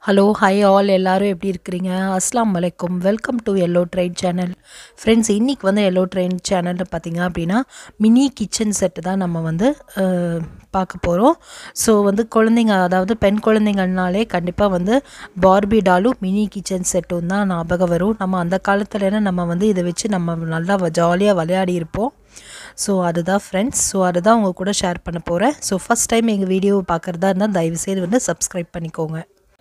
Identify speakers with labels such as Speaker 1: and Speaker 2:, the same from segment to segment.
Speaker 1: Hello hi all எல்லாரும் எப்படி இருக்கிறீங்க அஸ்லாம் வலைக்கும் welcome to yellow train channel friends இன்றைக்கி வந்து எல்லோ ட்ரெயின் சேனலில் பார்த்தீங்க அப்படின்னா மினி கிச்சன் செட்டு தான் நம்ம வந்து அஹ், பார்க்க போகிறோம் ஸோ வந்து குழந்தைங்க அதாவது பெண் குழந்தைங்கள்னாலே கண்டிப்பாக வந்து பார்பி டாலும் மினி கிச்சன் செட்டும் தான் ஞாபகம் வரும் நம்ம அந்த காலத்துலலாம் நம்ம வந்து இதை வச்சு நம்ம நல்லா ஜாலியாக விளையாடி இருப்போம் ஸோ அதுதான் ஃப்ரெண்ட்ஸ் ஸோ அதை தான் உங்கள் கூட ஷேர் பண்ண போகிறேன் ஸோ ஃபஸ்ட் டைம் எங்கள் வீடியோவை பார்க்குறதா இருந்தால் தயவுசெய்து வந்து சப்ஸ்கிரைப் பண்ணிக்கோங்க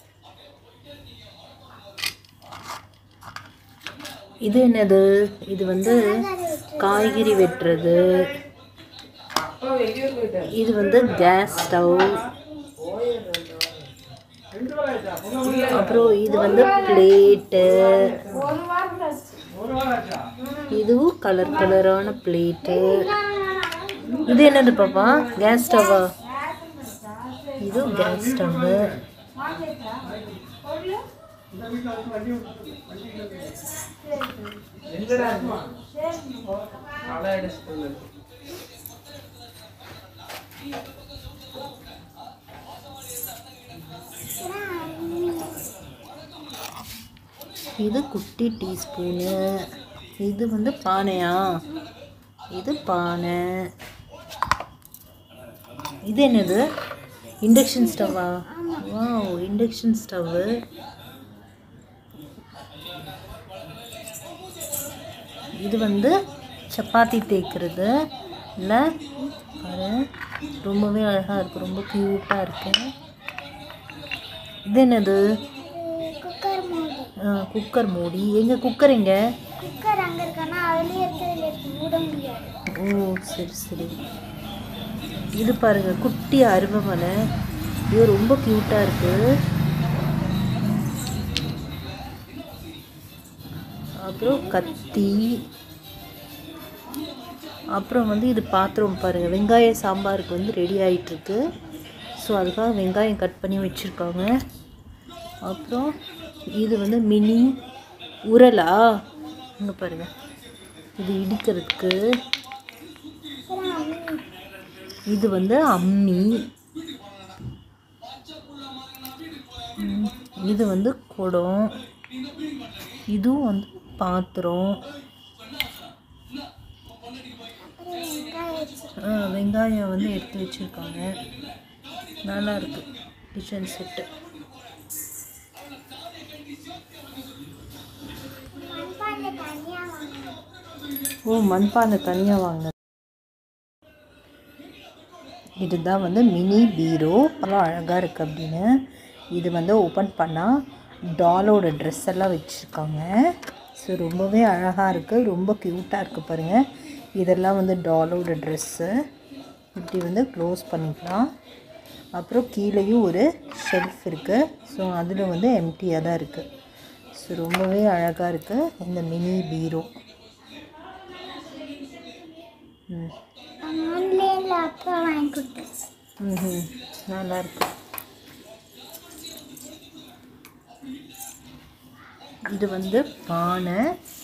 Speaker 1: இது என்னது இது வந்து காய்கறி வெட்டுறது இது வந்து கேஸ் ஸ்டவ் அப்புறம் இது வந்து பிளேட்டு இதுவும் கலர் கலரான பிளேட்டு இது என்னது பாப்பா கேஸ் ஸ்டவ்வா இது கேஸ் ஸ்டவ்வு இது குட்டி டீஸ்பூனு இது வந்து பானையா இது பானை இது என்னது இண்டக்ஷன் ஸ்டவ்வா வாவ் இண்டக்ஷன் ஸ்டவ்வு இது வந்து சப்பாத்தி தேய்க்கிறது இல்லை பாரு ரொம்பவே அழகாக இருக்குது ரொம்ப க்யூட்டாக இருக்கு இது என்னது
Speaker 2: குக்கர் மூடி
Speaker 1: ஆ, குக்கர் மூடி எங்க குக்கர் எங்க
Speaker 2: குக்கர் அங்கே இருக்கானா அதுலேயே இருக்கிறதுல இருக்கு மூட முடியாது
Speaker 1: ஓ சரி சரி இது பாருங்க குட்டி அருவமனை இது ரொம்ப க்யூட்டாக இருக்கு அப்புறம் கத்தி அப்புறம் வந்து இது பாத்திரம் பாருங்கள் வெங்காய சாம்பாருக்கு வந்து ரெடி ஆயிட்டிருக்கு ஸோ அதுக்காக வெங்காயம் கட் பண்ணி வச்சுருக்காங்க அப்புறம் இது வந்து மினி உரலா இங்கே பாருங்கள் இது இடிக்கிறதுக்கு இது வந்து அம்மி ம், இது வந்து குடம் இதுவும் வந்து பாத்திரம்
Speaker 2: அப்புறம் வெங்காயம் வச்சு
Speaker 1: ஆ, வெங்காயம் வந்து எடுத்து வச்சுருக்காங்க நல்லா இருக்கு கிச்சன் செட்டு
Speaker 2: மண்பானை தனியாக வாங்கணும்
Speaker 1: ஓ மண்பானை தனியாக வாங்க இதுதான் வந்து மினி பீரோ அவ்வளோ அழகாக இருக்குது அப்படின்னு இது வந்து ஓப்பன் பண்ணால் டாலோட ட்ரெஸ் எல்லாம் வச்சுருக்காங்க ஸோ ரொம்பவே அழகாக இருக்குது ரொம்ப க்யூட்டாக இருக்குது பாருங்கள் இதெல்லாம் வந்து டாலோட ட்ரெஸ்ஸு இப்படி வந்து க்ளோஸ் பண்ணிக்கலாம் அப்புறம் கீழேயும் ஒரு ஷெல்ஃப் இருக்குது ஸோ அதில் வந்து எம்டியாக தான் இருக்குது ஸோ ரொம்பவே அழகாக இருக்குது இந்த மினி பீரோ ம்
Speaker 2: ஆன்லைனில் அப்பா வாங்கி கொடுத்தேன்
Speaker 1: ம்ஹும். நல்லா இருக்கு இது வந்து பானை